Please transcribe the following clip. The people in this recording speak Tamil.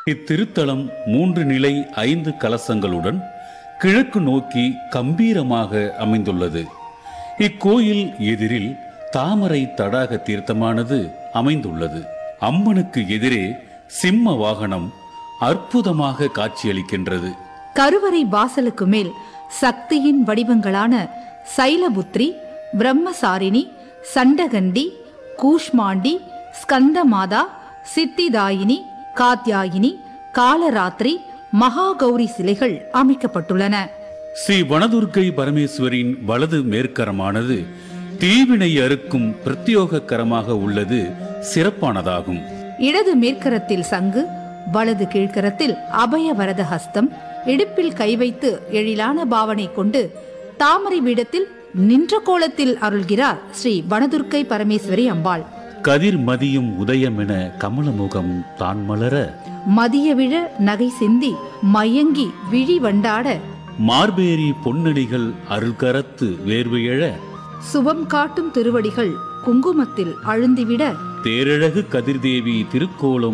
இத்திருத்தலம் மூன்று நிலை ஐந்து கலசங்களுடன் கிழக்கு நோக்கி கம்பீரமாக அமைந்துள்ளது இக்கோயில் எதிரில் தாமரை தடாக தீர்த்தமானது அமைந்துள்ளது அம்மனுக்கு எதிரே சிம்ம வாகனம் அற்புதமாக காட்சியளிக்கின்றது கருவறை வாசலுக்கு மேல் சக்தியின் வடிவங்களான சைலபுத்ரி பிரம்மசாரிணி சண்டகண்டி கூஷ்மாண்டி ஸ்கந்தமாதா சித்திதாயினி காத்யாயினி காலராத்திரி மகாகௌரி சிலைகள் அமைக்கப்பட்டுள்ளன ஸ்ரீ வனதுர்க்கை பரமேஸ்வரின் வலது மேற்கரமானது தீவினை அறுக்கும் பிரத்யோக கரமாக உள்ளது சிறப்பானதாகும் இடது மேற்கரத்தில் சங்கு வலது கீழ்க்கரத்தில் அபய வரத ஹஸ்தம் இடுப்பில் கை வைத்து எழிலான பாவனை கொண்டு தாமரை பீடத்தில் நின்ற கோலத்தில் அருள்கிறார் ஸ்ரீ வனதுர்க்கை பரமேஸ்வரி அம்பாள் கதிர் மதியும் உதயமென கமலமுகம் தான் மலர மதிய விழ நகை சிந்தி மயங்கி விழி வண்டாட மார்பேரி பொன்னடிகள் அருள்கரத்து வேர்வையழ சுபம் காட்டும் திருவடிகள் குங்குமத்தில் அழுந்திவிட தேரழகு கதிர்தேவி திருக்கோலம்